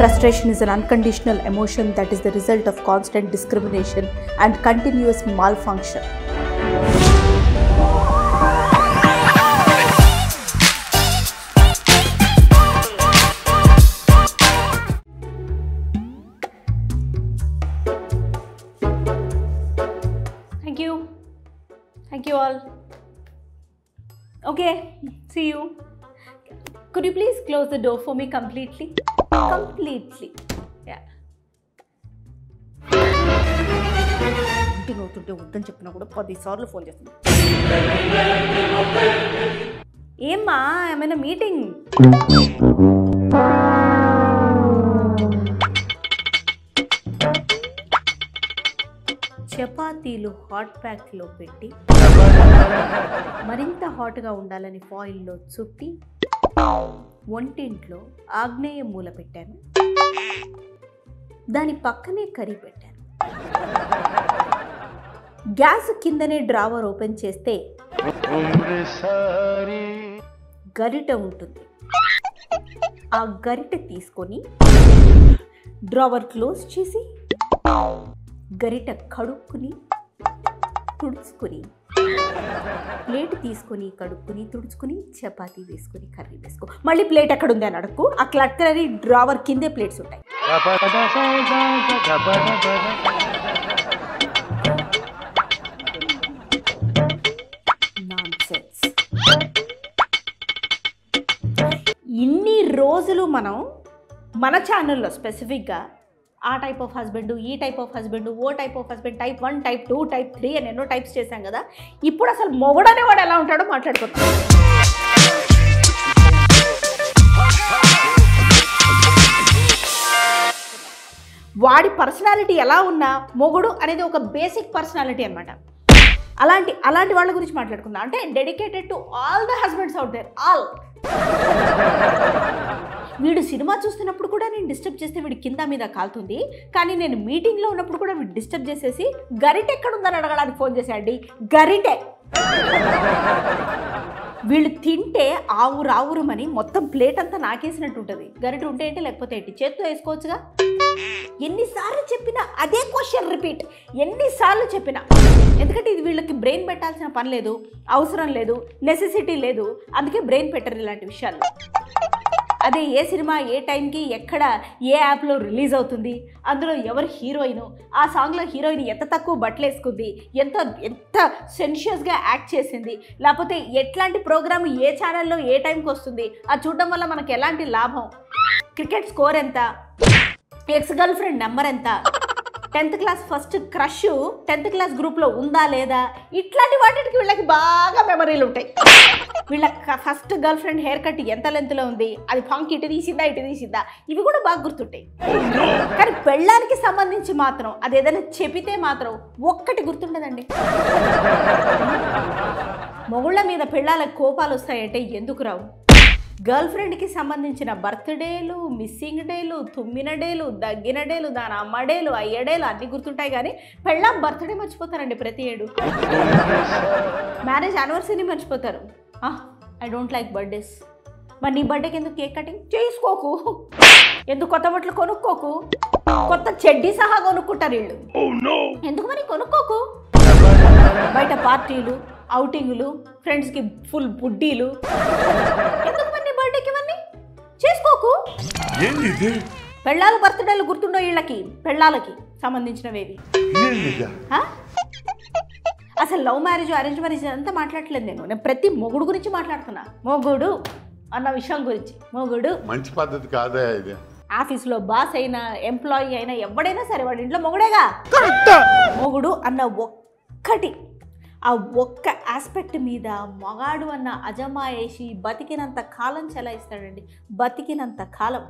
Frustration is an unconditional emotion that is the result of constant discrimination and continuous malfunction. Thank you. Thank you all. Okay, see you. Could you please close the door for me completely? Completely. Yeah. Meeting అవుతుంటే వద్దని చెప్పినా కూడా పదిసార్లు phone చేస్తుంది ఏమ్మా ఏమైనా meeting చపాతీలు hot ప్యాక్లో పెట్టి మరింత హాట్గా ఉండాలని ఫాయిల్లో చుట్టి వంటింట్లో ఆగ్నేయ మూల పెట్టాను దాని పక్కనే కర్రీ పెట్టాను గ్యాస్ కిందనే డ్రావర్ ఓపెన్ చేస్తే గరిట ఉంటుంది ఆ గరిట తీసుకొని డ్రావర్ క్లోజ్ చేసి గరిట కడుక్కుని తుడుచుకుని ప్లేట్ తీసుకొని కడుక్కుని తుడుచుకుని చపాతీ వేసుకుని కర్రీ వేసుకో మళ్ళీ ప్లేట్ ఎక్కడ ఉంది అని అడుక్కు ఆ క్లట్టరీ డ్రావర్ కిందే ప్లేట్స్ ఉంటాయి Nonsense. ఇన్ని రోజులు మనం మన ఛానల్లో స్పెసిఫిక్గా ఆ టైప్ ఆఫ్ హస్బెండ్ ఈ టైప్ ఆఫ్ హస్బెండ్ ఓ type of husband type one type two type three అని ఎన్నో టైప్స్ చేశాం కదా ఇప్పుడు అసలు మొగడనే వాడు ఎలా ఉంటాడో మాట్లాడుకుంటాం వాడి పర్సనాలిటీ ఎలా ఉన్నా మొగుడు అనేది ఒక బేసిక్ పర్సనాలిటీ అనమాట అలాంటి అలాంటి వాళ్ళ గురించి మాట్లాడుకుందాం అంటే dedicated to all the husbands out there all వీడు సినిమా చూస్తున్నప్పుడు కూడా నేను డిస్టర్బ్ చేస్తే వీడి కింద మీద కాలుతుంది కానీ నేను మీటింగ్లో ఉన్నప్పుడు కూడా వీడు డిస్టర్బ్ చేసేసి గరిటె ఎక్కడుందని అడగడానికి ఫోన్ చేశాడు గరిటె వీళ్ళు తింటే ఆవురు ఆవురమని మొత్తం ప్లేట్ అంతా నాకేసినట్టు ఉంటుంది గరిటె ఉంటే ఏంటి లేకపోతే ఏంటి చేత్తో వేసుకోవచ్చుగా ఎన్నిసార్లు చెప్పినా అదే క్వశ్చన్ రిపీట్ ఎన్నిసార్లు చెప్పినా ఎందుకంటే ఇది వీళ్ళకి బ్రెయిన్ పెట్టాల్సిన పని లేదు అవసరం లేదు నెసెసిటీ లేదు అందుకే బ్రెయిన్ పెట్టరు ఇలాంటి విషయాలు అదే ఏ సినిమా ఏ టైంకి ఎక్కడ ఏ యాప్లో రిలీజ్ అవుతుంది అందులో ఎవరు హీరోయిన్ ఆ సాంగ్లో హీరోయిన్ ఎంత తక్కువ బట్టలు వేసుకుంది ఎంత ఎంత సెన్షియస్గా యాక్ట్ చేసింది లేకపోతే ఎట్లాంటి ప్రోగ్రామ్ ఏ ఛానల్లో ఏ టైంకి వస్తుంది అది చూడడం వల్ల మనకు ఎలాంటి లాభం క్రికెట్ స్కోర్ ఎంత ఎక్స్ గర్ల్ ఫ్రెండ్ నెంబర్ ఎంత tenth class first crush tenth class గ్రూప్లో ఉందా లేదా ఇట్లాంటి వాటికి వీళ్ళకి బాగా మెమరీలు ఉంటాయి వీళ్ళ first girl friend hair cut ఎంత లెంత్లో ఉంది అది ఫంక్ ఇటు తీసిందా ఇటు తీసిందా ఇవి కూడా బాగా గుర్తుంటాయి కానీ పెళ్ళానికి సంబంధించి మాత్రం అది ఏదైనా చెబితే మాత్రం ఒక్కటి గుర్తుండదండి మొగుళ్ళ మీద పెళ్ళాలకు కోపాలు వస్తాయంటే ఎందుకు రావు గర్ల్ ఫ్రెండ్కి సంబంధించిన బర్త్డేలు మిస్సింగ్ డేలు తుమ్మిన డేలు దగ్గిన డేలు దాని అమ్మ డేలు అయ్య డేలు అన్నీ గుర్తుంటాయి కానీ పెళ్ళాం బర్త్డే మర్చిపోతారండి ప్రతి ఏడు మ్యారేజ్ యానివర్సరీ మర్చిపోతారు ఐ డోంట్ లైక్ బర్త్డేస్ మరి నీ బర్త్డేకి ఎందుకు కేక్ కటింగ్ చేసుకోకు ఎందుకు కొత్త బట్టలు కొనుక్కోకు కొత్త చెడ్డీ సహా కొనుక్కుంటారు వీళ్ళు ఎందుకు మరి కొనుక్కోకు బయట పార్టీలు అవుటింగులు ఫ్రెండ్స్కి ఫుల్ బుడ్డీలు ఎందుకు మరి నీ బర్త్డేకి ఇవన్నీ చేసుకోకు ఏంది ఇది పెళ్ళాల బర్త్డేలు గుర్తుండో వీళ్ళకి పెళ్ళాలకి సంబంధించినవేవి ఏంది ఇది? హా? అసలు లవ్ మ్యారేజ్ అరేంజ్ మ్యారేజ్ అంతా మాట్లాడట్లేదు నేను నేను ప్రతి మొగుడు గురించి మాట్లాడుతున్నా మొగుడు అన్న విషయం గురించి మొగుడు మంచి పద్ధతి కాదా ఇది ఆఫీస్లో బాస్ అయినా ఎంప్లాయీ అయినా ఎవడైనా సరే వాడి ఇంట్లో మొగుడేగా మొగుడు అన్న ఒక్కటి ఆ ఒక్క ఆస్పెక్ట్ మీద మగాడు అన్న అజమాయేషి బతికినంత కాలం చెలాయిస్తాడండి బతికినంత కాలం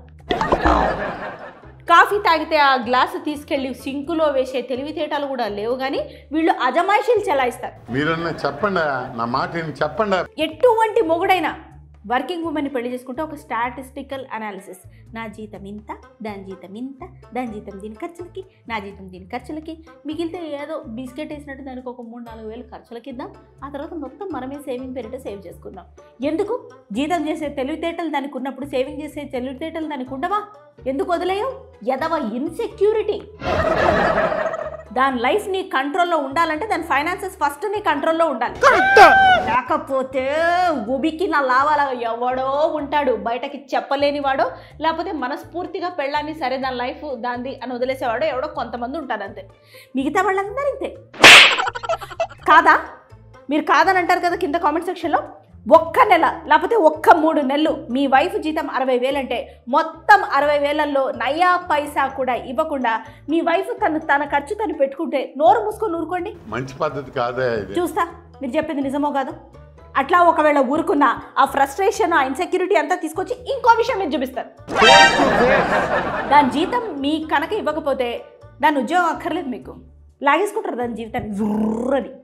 కాఫీ తాగితే ఆ గ్లాసు తీసుకెళ్ళి సింకులో వేసే తెలివితేటలు కూడా లేవు కానీ వీళ్ళు అజమాయిషీలు చెలాయిస్తారు మీరన్నా చెప్పండి నా మాట విని చెప్పండి ఎటువంటి మొగుడైనా వర్కింగ్ ఉమెన్ని పెళ్లి చేసుకుంటే ఒక స్టాటిస్టికల్ అనాలిసిస్ నా జీతం ఇంత దాని జీతం ఇంత దాని జీతం దీని ఖర్చులకి నా జీతం దీని ఖర్చులకి మిగిలితే ఏదో బిస్కెట్ వేసినట్టు దానికి ఒక మూడు నాలుగు వేలు ఖర్చులకి ఇద్దాం ఆ తర్వాత మొత్తం మనమే సేవింగ్ పేరిట సేవ్ చేసుకుందాం ఎందుకు జీతం చేసే తెలివితేటలు దానికి ఉన్నప్పుడు సేవింగ్ చేసే తెలివితేటలు దానికి ఉండవా ఎందుకు వదిలేయవు ఎదవ ఇన్సెక్యూరిటీ దాని లైఫ్ నీ కంట్రోల్లో ఉండాలంటే దాని ఫైనాన్సెస్ ఫస్ట్ నీ కంట్రోల్లో ఉండాలి లేకపోతే ఉబికి నా లావాల ఎవడో ఉంటాడు బయటకి చెప్పలేని వాడో లేకపోతే మనస్ఫూర్తిగా పెళ్ళాన్ని సరే దాని లైఫ్ దాంది అని వదిలేసేవాడో ఎవడో కొంతమంది ఉంటారు అంతే మిగతా వాళ్ళందరూ ఇంతే కాదా మీరు కాదని అంటారు కదా కింద కామెంట్ సెక్షన్లో ఒక్క నెల లేకపోతే ఒక్క మూడు నెలలు మీ వైఫ్ జీతం అరవై వేలంటే మొత్తం అరవై వేలల్లో నయా పైసా కూడా ఇవ్వకుండా మీ వైఫ్ తను తన ఖర్చు తను పెట్టుకుంటే నోరు మూసుకొని ఊరుకోండి మంచి పద్ధతి కాదా ఇది చూస్తా మీరు చెప్పింది నిజమో కాదు అట్లా ఒకవేళ ఊరుకున్న ఆ ఫ్రస్ట్రేషన్ ఆ ఇన్సెక్యూరిటీ అంతా తీసుకొచ్చి ఇంకో విషయం మీరు చూపిస్తారు దాని జీతం మీ కనుక ఇవ్వకపోతే దాని ఉద్యోగం అక్కర్లేదు మీకు లాగేసుకుంటారు దాని జీవితాన్ని జుర్రని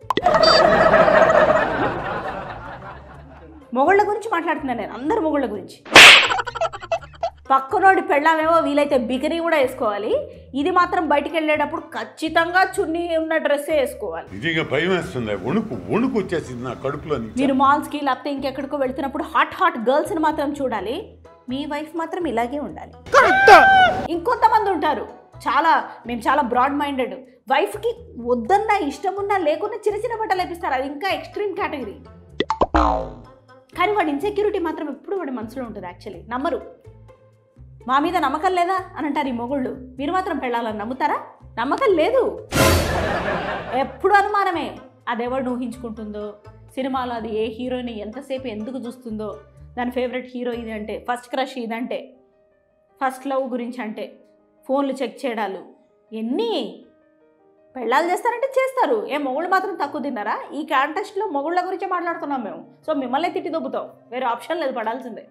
మొగుళ్ళ గురించి మాట్లాడుతున్నాను నేను అందరు మొగుళ్ళ గురించి పక్కనోడి పెళ్ళామేమో వీలైతే బికినీ కూడా వేసుకోవాలి ఇది మాత్రం బయటికి వెళ్ళేటప్పుడు ఖచ్చితంగా చున్నీ ఉన్న డ్రెస్సే వేసుకోవాలి నిజంగా భయం వేస్తుంది వణుకు వణుకు వచ్చేసింది నా కడుపులో నుంచి మీరు మాల్స్కి లేకపోతే ఇంకెక్కడికో వెళ్తున్నప్పుడు హాట్ హాట్ గర్ల్స్ని మాత్రం చూడాలి మీ వైఫ్ మాత్రం ఇలాగే ఉండాలి ఇంకొంతమంది ఉంటారు చాలా మేము చాలా బ్రాడ్ మైండెడ్ వైఫ్కి వద్దన్నా ఇష్టమున్నా లేకున్నా చిన్న చిన్న బట్టలు వేపిస్తారు అది ఇంకా ఎక్స్ట్రీమ్ కేటగిరీ కానీ వాడి ఇన్సెక్యూరిటీ మాత్రం ఎప్పుడు వాడి మనసులో ఉంటుంది యాక్చువల్లీ నమ్మరు మా మీద నమ్మకం లేదా అని అంటారు ఈ మొగుళ్ళు మీరు మాత్రం పెళ్ళాలని నమ్ముతారా నమ్మకం లేదు ఎప్పుడు అనుమానమే అది ఎవరు ఊహించుకుంటుందో సినిమాలో అది ఏ హీరోని ఎంతసేపు ఎందుకు చూస్తుందో దాని ఫేవరెట్ హీరో ఇది అంటే ఫస్ట్ క్రష్ ఇదంటే ఫస్ట్ లవ్ గురించి అంటే ఫోన్లు చెక్ చేయడాలు ఎన్ని పెళ్ళాలు చేస్తారంటే చేస్తారు ఏ మొగుళ్ళు మాత్రం తక్కువ తిన్నారా ఈ కాంటెస్ట్లో మొగుళ్ళ గురించే మాట్లాడుతున్నాం మేము సో మిమ్మల్ని తిట్టి దొబ్బుతాం వేరే ఆప్షన్ లేదు పడాల్సిందే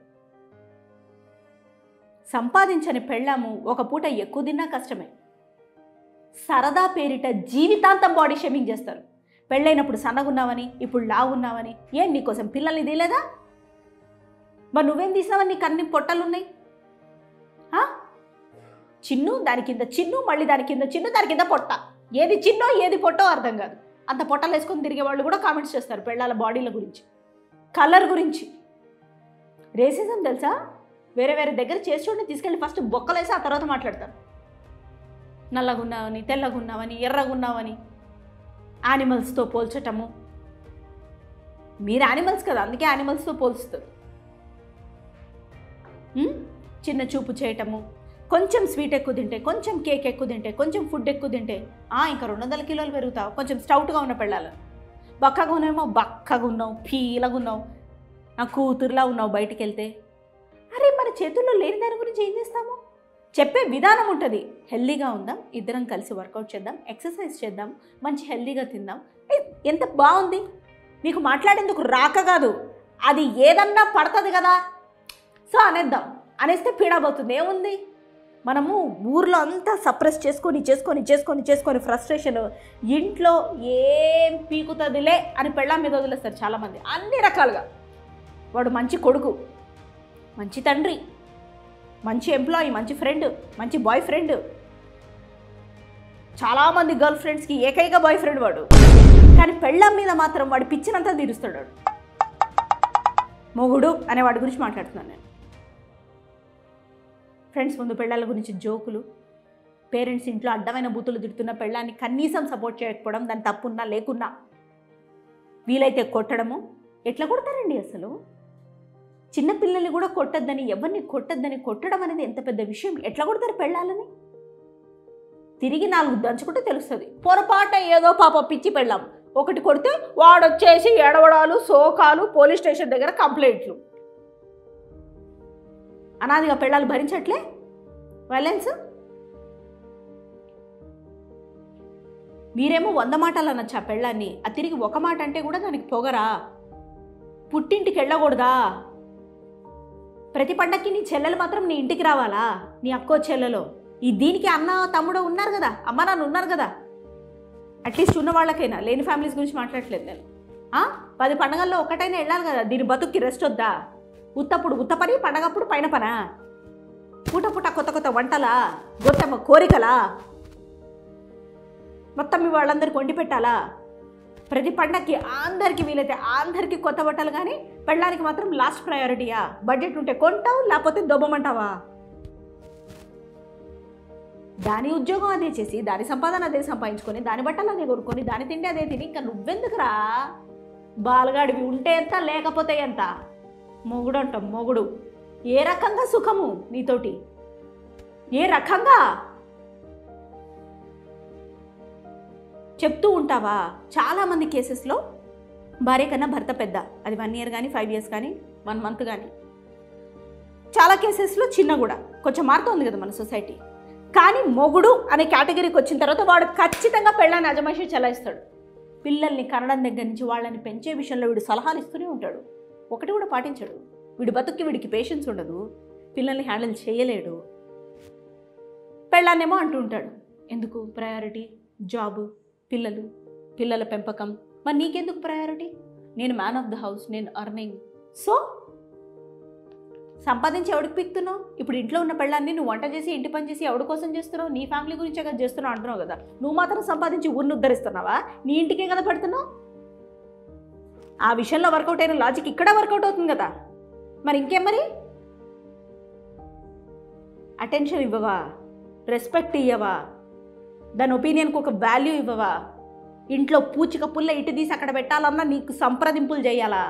సంపాదించని పెళ్ళాము ఒక పూట ఎక్కువ తిన్నా కష్టమే సరదా పేరిట జీవితాంతం బాడీ షేమింగ్ చేస్తారు పెళ్ళైనప్పుడు సన్నగున్నావని ఇప్పుడు లావున్నావని ఏం నీకోసం పిల్లల్ని తీలేదా మరి నువ్వేం తీసినావని నీకు అన్ని పొట్టలు ఉన్నాయి ఆ? చిన్ను దాని కింద చిన్ను మళ్ళీ దాని కింద చిన్ను దాని కింద పొట్ట ఏది చిన్నో ఏది పొట్టో అర్థం కాదు అంత పొట్టలు వేసుకొని తిరిగే వాళ్ళు కూడా కామెంట్స్ చేస్తారు పెళ్ళాల బాడీల గురించి కలర్ గురించి రేసిజం తెలుసా వేరే వేరే దగ్గర చేసి చూడండి తీసుకెళ్ళి ఫస్ట్ బొక్కలేసి ఆ తర్వాత మాట్లాడతారు నల్లగున్నావని తెల్లగున్నావని ఎర్రగున్నావని యానిమల్స్తో పోల్చటము మీరు యానిమల్స్ కదా అందుకే యానిమల్స్తో పోల్చుతారు ఉమ్? చిన్న చూపు చేయటము కొంచెం స్వీట్ ఎక్కువ తింటే కొంచెం కేక్ ఎక్కువ తింటే కొంచెం ఫుడ్ ఎక్కువ తింటే ఆ, ఇంకా రెండు వందల కిలోలు పెరుగుతావు కొంచెం స్టౌట్గా ఉన్న పెళ్ళాలి బక్కగా ఉన్నామో బక్కగా ఉన్నావు పీలగా ఉన్నావు నా కూతురులా ఉన్నావు బయటికి వెళ్తే అరే మన చేతుల్లో లేని దాని గురించి ఏం చేస్తాము చెప్పే విధానం ఉంటుంది హెల్దీగా ఉందాం ఇద్దరం కలిసి వర్కౌట్ చేద్దాం ఎక్సర్సైజ్ చేద్దాం మంచి హెల్దీగా తిందాం ఏ, ఎంత బాగుంది మీకు మాట్లాడేందుకు రాక కాదు అది ఏదన్నా పడుతుంది కదా సో అనేద్దాం అనేస్తే పీడబోతుంది ఏముంది మనము ఊర్లో అంతా సప్రెస్ చేసుకొని చేసుకొని చేసుకొని చేసుకొని ఫ్రస్ట్రేషన్ ఇంట్లో ఏం పీకుతుందిలే అని పెళ్ళాం మీద వదిలేస్తారు చాలామంది అన్ని రకాలుగా వాడు మంచి కొడుకు మంచి తండ్రి మంచి ఎంప్లాయీ మంచి ఫ్రెండ్ మంచి బాయ్ ఫ్రెండ్ చాలామంది గర్ల్ ఫ్రెండ్స్కి ఏకైక బాయ్ ఫ్రెండ్ వాడు కానీ పెళ్ళాం మీద మాత్రం వాడు పిచ్చినంతా తీరుస్తాడు వాడు మొగుడు అనే వాడి గురించి మాట్లాడుతున్నాను నేను ఫ్రెండ్స్ ముందు పెళ్ళాల గురించి జోకులు పేరెంట్స్ ఇంట్లో అడ్డమైన బూతులు తిడుతున్న పెళ్ళాన్ని కనీసం సపోర్ట్ చేయకపోవడం దాని తప్పున్నా లేకున్నా వీలైతే కొట్టడము ఎట్లా కొడతారండి అసలు చిన్న పిల్లల్ని కూడా కొట్టద్దని ఎవరిని కొట్టద్దని కొట్టడం అనేది ఎంత పెద్ద విషయం ఎట్లా కొడతారు పెళ్ళాలని తిరిగి నాలుగు దంచుకుంటే తెలుస్తుంది పొరపాట ఏదో పాప పిచ్చి పెళ్ళాం ఒకటి కొడితే వాడొచ్చేసి ఎడవడాలు సోకాలు పోలీస్ స్టేషన్ దగ్గర కంప్లైంట్లు అనాదిగా పెళ్ళాలు భరించట్లే వైలెన్స్ మీరేమో వంద మాటలు అనొచ్చు ఆ పెళ్ళాన్ని ఆ తిరిగి ఒక మాట అంటే కూడా దానికి పొగరా పుట్టింటికి వెళ్ళకూడదా ప్రతి పండక్కి నీ చెల్లెలు మాత్రం నీ ఇంటికి రావాలా నీ అక్కో చెల్లెలో ఈ దీనికి అన్న తమ్ముడు ఉన్నారు కదా అమ్మ నాన్న ఉన్నారు కదా అట్లీస్ట్ ఉన్న వాళ్ళకైనా లేని ఫ్యామిలీస్ గురించి మాట్లాడట్లేదు నేను ఆ? పది పండగల్లో ఒకటైనా వెళ్ళాలి కదా దీని బతుక్కి రెస్ట్ వద్దా ఉత్తప్పుడు ఉత్త పని పండగప్పుడు పైన పనా పూట పూట కొత్త కొత్త వంటలా గొత్తమ్మ కోరికలా మొత్తం మీ వాళ్ళందరికీ వండి పెట్టాలా ప్రతి పండగకి అందరికీ వీలైతే అందరికీ కొత్త బట్టలు కానీ పెళ్ళడానికి మాత్రం లాస్ట్ ప్రయారిటీయా బడ్జెట్ ఉంటే కొంటావు లేకపోతే దొబ్బమంటావా దాని ఉద్యోగం అదే చేసి దాని సంపాదన అదే సంపాదించుకొని దాని బట్టలు అదే కొనుక్కొని దాని తిండి అదే తిని ఇంకా నువ్వెందుకురా బాలగాడివి ఉంటే ఎంత లేకపోతే ఎంత మొగుడు అంటాం మొగుడు ఏ రకంగా సుఖము నీతోటి ఏ రకంగా చెప్తూ ఉంటావా చాలామంది కేసెస్లో భార్య కన్నా భర్త పెద్ద అది వన్ ఇయర్ కానీ ఫైవ్ ఇయర్స్ కానీ వన్ మంత్ కానీ చాలా కేసెస్లో చిన్న కూడా కొంచెం మారుతోంది కదా మన సొసైటీ కానీ మొగుడు అనే కేటగిరీకి వచ్చిన తర్వాత వాడు ఖచ్చితంగా పెళ్ళాన్ని అజమాయిషి చెలాయిస్తాడు పిల్లల్ని కనడం దగ్గర నుంచి వాళ్ళని పెంచే విషయంలో వీడు సలహాలు ఇస్తూనే ఉంటాడు ఒకటి కూడా పాటించడు వీడి బతుక్కి వీడికి పేషెన్స్ ఉండదు పిల్లల్ని హ్యాండిల్ చేయలేడు పెళ్ళాన్నేమో అంటూ ఉంటాడు ఎందుకు ప్రయారిటీ జాబ్ పిల్లలు పిల్లల పెంపకం మరి నీకెందుకు ప్రయారిటీ నేను మ్యాన్ ఆఫ్ ద హౌస్ నేను అర్నింగ్ సో సంపాదించి ఎవడికి పిక్తున్నావు ఇప్పుడు ఇంట్లో ఉన్న పెళ్ళాన్ని నువ్వు వంట చేసి ఇంటి పని చేసి ఎవడి కోసం చేస్తున్నావు నీ ఫ్యామిలీ గురించే కదా చేస్తున్నావు అంటున్నావు కదా నువ్వు మాత్రం సంపాదించి ఊరిని ఉద్ధరిస్తున్నావా నీ ఇంటికే కదా పెడుతున్నావు ఆ విషయంలో వర్కౌట్ అయిన లాజిక్ ఇక్కడ వర్కౌట్ అవుతుంది కదా మరి ఇంకేం మరి అటెన్షన్ ఇవ్వవా రెస్పెక్ట్ ఇవ్వవా దాని ఒపీనియన్కి ఒక వాల్యూ ఇవ్వవా ఇంట్లో పూచిక పుల్ల ఇటు తీసి అక్కడ పెట్టాలన్నా నీకు సంప్రదింపులు చేయాలా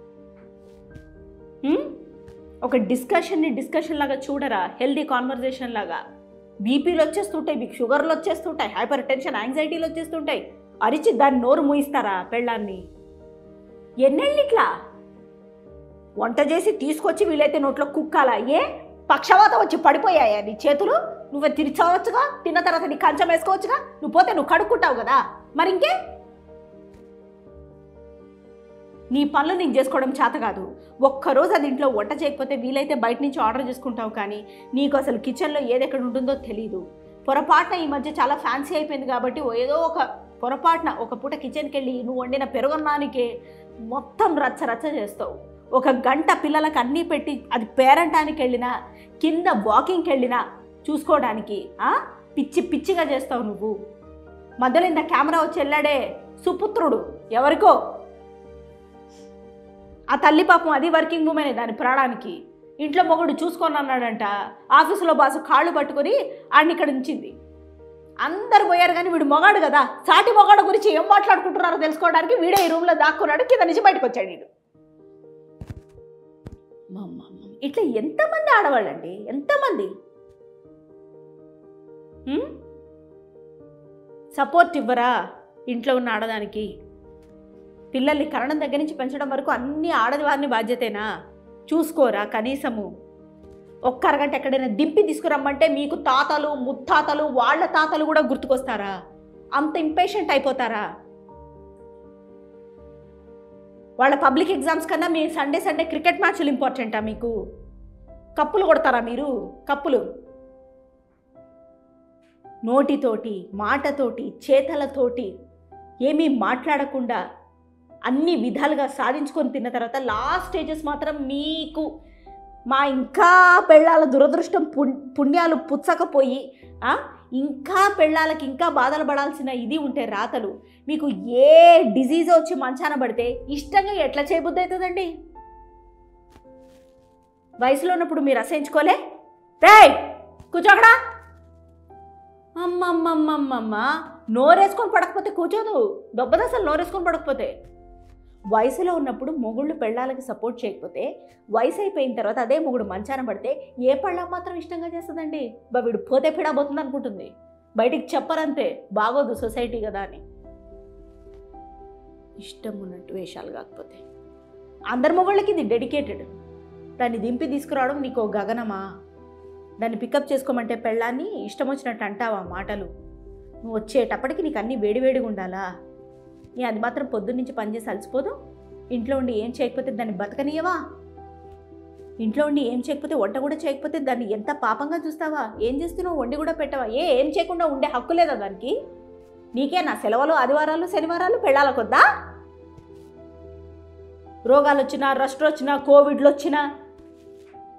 హ్మ్? ఒక డిస్కషన్ని డిస్కషన్ లాగా చూడరా హెల్దీ కాన్వర్జేషన్ లాగా బీపీలు వచ్చేస్తుంటాయి మీకు షుగర్లు వచ్చేస్తుంటాయి హైపర్ టెన్షన్ యాంగ్జైటీలు వచ్చేస్తుంటాయి అరిచి దాన్ని నోరు మూయిస్తారా పెళ్ళాన్ని ఎన్నెళ్ళు ఇట్లా వంట చేసి తీసుకొచ్చి వీలైతే నోట్లో కుక్కాలా ఏ పక్షవాతం వచ్చి పడిపోయాయా నీ చేతులు నువ్వే తిరిచవచ్చుగా తిన్న తర్వాత నీ కంచం వేసుకోవచ్చుగా నువ్వు పోతే నువ్వు కడుక్కుంటావు కదా మరి ఇంకే నీ పనులు నీకు చేసుకోవడం చేత కాదు ఒక్కరోజు అది ఇంట్లో వంట చేయకపోతే వీలైతే బయట నుంచి ఆర్డర్ చేసుకుంటావు కానీ నీకు అసలు కిచెన్లో ఏది ఎక్కడ ఉంటుందో తెలియదు పొరపాటున ఈ మధ్య చాలా ఫ్యాన్సీ అయిపోయింది కాబట్టి ఓ ఏదో ఒక పొరపాటున ఒక పూట కిచెన్కి వెళ్ళి నువ్వు వండిన పెరుగన్నానికే మొత్తం రచ్చ రచ్చ చేస్తావు ఒక గంట పిల్లలకు అన్నీ పెట్టి అది పేరంటానికి వెళ్ళినా కింద వాకింగ్కి వెళ్ళినా చూసుకోవడానికి ఆ? పిచ్చి పిచ్చిగా చేస్తావు నువ్వు మధ్యలో ఇంత కెమెరా వచ్చి వెళ్ళాడే సుపుత్రుడు ఎవరికో ఆ తల్లి పాపం అది వర్కింగ్ ఉమెనే దాని ప్రాణానికి ఇంట్లో మొగుడు చూసుకొని అన్నాడంట ఆఫీసులో బాసు కాళ్ళు పట్టుకొని ఆడిని ఇక్కడ ఉంచింది అందరు పోయారు కానీ వీడు మొగాడు కదా సాటి మొగాడు గురించి ఏం మాట్లాడుకుంటున్నారో తెలుసుకోవడానికి వీడే ఈ రూమ్లో దాక్కున్నాడు కింద నుంచి బయటకు వచ్చాడు వీడు మమ్మమ్మ. ఇట్లా ఎంతమంది ఆడవాళ్ళండి ఎంతమంది సపోర్ట్ ఇవ్వరా ఇంట్లో ఉన్న ఆడదానికి పిల్లల్ని కరణం దగ్గర నుంచి పెంచడం వరకు అన్ని ఆడది వారిని బాధ్యతేనా చూసుకోరా కనీసము ఒక్క అరగంట ఎక్కడైనా దింపి తీసుకురమ్మంటే మీకు తాతలు ముత్తాతలు వాళ్ళ తాతలు కూడా గుర్తుకొస్తారా అంత ఇంపేషెంట్ అయిపోతారా వాళ్ళ పబ్లిక్ ఎగ్జామ్స్ కన్నా మీ సండే సండే క్రికెట్ మ్యాచ్లు ఇంపార్టెంటా మీకు కప్పులు కొడతారా మీరు కప్పులు నోటితోటి మాటతోటి చేతలతోటి ఏమీ మాట్లాడకుండా అన్ని విధాలుగా సాధించుకొని తిన్న తర్వాత లాస్ట్ స్టేజెస్ మాత్రం మీకు మా ఇంకా పెళ్ళాల దురదృష్టం పుణ్ పుణ్యాలు పుచ్చకపోయి ఆ, ఇంకా పెళ్ళాలకి ఇంకా బాధలు పడాల్సిన ఇది ఉంటే రాతలు మీకు ఏ డిజీజ్ వచ్చి మంచాన పడితే ఇష్టంగా ఎట్లా చేయబుద్ధి అవుతుందండి వయసులో ఉన్నప్పుడు మీరు అసహించుకోలే రేయ్ కూర్చోకడా అమ్మమ్మమ్మమ్మమ్మ నోరేసుకొని పడకపోతే కూర్చోదు దొబ్బదసలు నోరేసుకొని పడకపోతే వయసులో ఉన్నప్పుడు మొగుళ్ళు పెళ్ళాలకి సపోర్ట్ చేయకపోతే వయసు అయిపోయిన తర్వాత అదే మొగుడు మంచాన పడితే ఏ పళ్ళ మాత్రం ఇష్టంగా చేస్తుందండి బా వీడు పోతే పిడాబోతుంది అనుకుంటుంది బయటికి చెప్పరంతే బాగోదు సొసైటీ కదా అని ఇష్టం ఉన్నట్టు వేషాలు కాకపోతే అందరి మొగుళ్ళకి ఇది డెడికేటెడ్ దాన్ని దింపి తీసుకురావడం నీకు ఓ గగనమా దాన్ని పికప్ చేసుకోమంటే పెళ్ళాన్ని ఇష్టం వచ్చినట్టు అంటావా మాటలు నువ్వు వచ్చేటప్పటికి నీకు అన్నీ వేడివేడిగా ఉండాలా నీ అది మాత్రం పొద్దున్నుంచి పనిచేసి అలసిపోదు ఇంట్లో ఉండి ఏం చేయకపోతే దాన్ని బతకనియవా ఇంట్లో ఉండి ఏం చేయకపోతే వంట కూడా చేయకపోతే దాన్ని ఎంత పాపంగా చూస్తావా ఏం చేస్తున్నావు వండి కూడా పెట్టవా ఏ ఏం చేయకుండా ఉండే హక్కు లేదా దానికి నీకే నా సెలవులు ఆదివారాలు శనివారాలు పెళ్ళాలకొద్దా రోగాలు వచ్చినా రస్ట్ వచ్చినా కోవిడ్లు వచ్చినా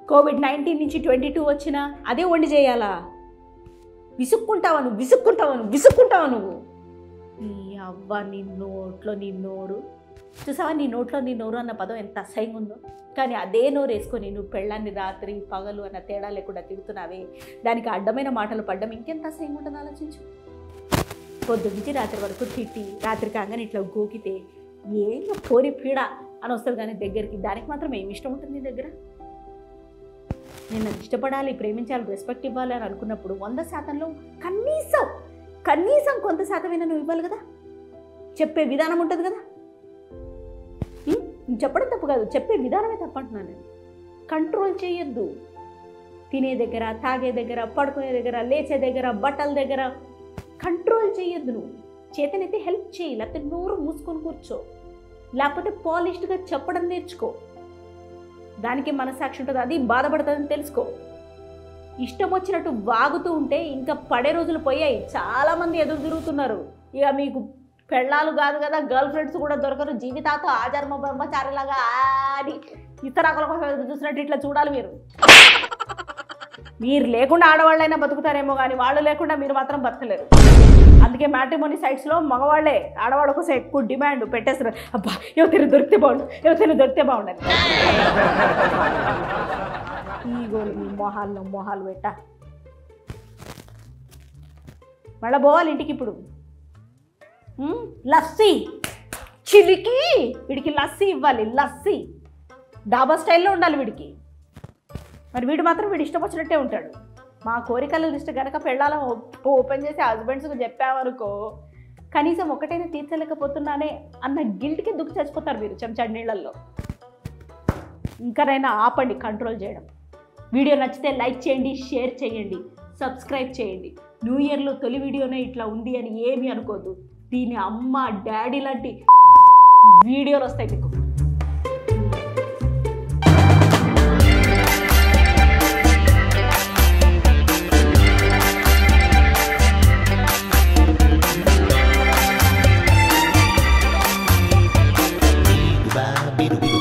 కోవిడ్ నైన్టీన్ నుంచి ట్వంటీ టూ వచ్చినా అదే వండి చేయాలా విసుక్కుంటావా నువ్వు విసుక్కుంటావా నువ్వు విసుక్కుంటావా నువ్వు నీ అవ్వ నీ నోట్లో నీ నోరు చూసావా నీ నోట్లో నీ నోరు అన్న పదం ఎంత అసహ్యంగా ఉందో కానీ అదే నోరు వేసుకొని నువ్వు పెళ్ళాన్ని రాత్రి పగలు అన్న తేడా లేకుండా తిడుతున్నావే దానికి అడ్డమైన మాటలు పడ్డం ఇంకెంత అసహ్యంగా ఉంటుంది ఆలోచించు పొద్దు నుంచి రాత్రి వరకు తిట్టి రాత్రి కాగానే ఇట్లా గోకితే ఏం పోరి పీడ అని వస్తుంది కానీ దగ్గరికి దానికి మాత్రం ఏమి ఇష్టం ఉంటుంది నీ దగ్గర నేను అది ఇష్టపడాలి ప్రేమించాలి రెస్పెక్ట్ ఇవ్వాలి అని అనుకున్నప్పుడు వంద శాతంలో కనీసం కనీసం కొంత శాతమైనా నువ్వు ఇవ్వాలి కదా చెప్పే విధానం ఉంటుంది కదా ఉం? చెప్పడం తప్పు కాదు చెప్పే విధానమే తప్పు అంటున్నాను నేను కంట్రోల్ చేయొద్దు తినే దగ్గర తాగే దగ్గర పడుకునే దగ్గర లేచే దగ్గర బట్టల దగ్గర కంట్రోల్ చేయొద్దు నువ్వు చేతనైతే హెల్ప్ చేయి లేకపోతే నోరు మూసుకొని కూర్చో లేకపోతే పాలిష్డ్గా చెప్పడం నేర్చుకో దానికి మనసాక్షి ఉంటుంది అది బాధపడుతుందని తెలుసుకో ఇష్టం వచ్చినట్టు వాగుతూ ఉంటే ఇంకా పడే రోజులు పోయాయి చాలామంది ఎదురు తిరుగుతున్నారు ఇక మీకు పెళ్ళాలు కాదు కదా గర్ల్ ఫ్రెండ్స్ కూడా దొరకరు జీవితాతో ఆజన్మ బ్రహ్మచారిలాగా అని ఇతరాకుల కోసం ఎదురు చూసినట్టు ఇట్లా చూడాలి మీరు మీరు లేకుండా ఆడవాళ్ళైనా బతుకుతారేమో కానీ వాళ్ళు లేకుండా మీరు మాత్రం బతకలేరు అందుకే మ్యాట్రిమోనీ సైట్స్లో మగవాళ్ళే ఆడవాళ్ళ కోసం ఎక్కువ డిమాండ్ పెట్టేస్తారు అబ్బా యువతని దొరికితే బాగుండు యువతని దొరికితే బాగుండని ఈగోలు మీ మొహాల్లో మొహాలు పెట్ట మళ్ళా పోవాలి ఇంటికి ఇప్పుడు ఉమ్, లస్సీ చిలికి వీడికి లస్సీ ఇవ్వాలి లస్సీ డాబా స్టైల్లో ఉండాలి వీడికి మరి వీడు మాత్రం వీడు ఇష్టం వచ్చినట్టే ఉంటాడు మా కోరికల లిస్ట్ కనుక పెళ్ళాల ఓపెన్ చేసి హస్బెండ్స్కి చెప్పామనుకో కనీసం ఒకటైనా తీర్చలేకపోతున్నానే అన్న గిల్ట్కి దుక్కు చచ్చిపోతారు మీరు చెంచాడు నీళ్ళల్లో ఇంకనైనా ఆపండి కంట్రోల్ చేయడం వీడియో నచ్చితే లైక్ చేయండి షేర్ చేయండి సబ్స్క్రైబ్ చేయండి న్యూ ఇయర్లో తొలి వీడియోనే ఇట్లా ఉంది అని ఏమీ అనుకోద్దు దీని అమ్మ డాడీ లాంటి వీడియోలు వస్తాయి మీకు Bye, beetle, beetle.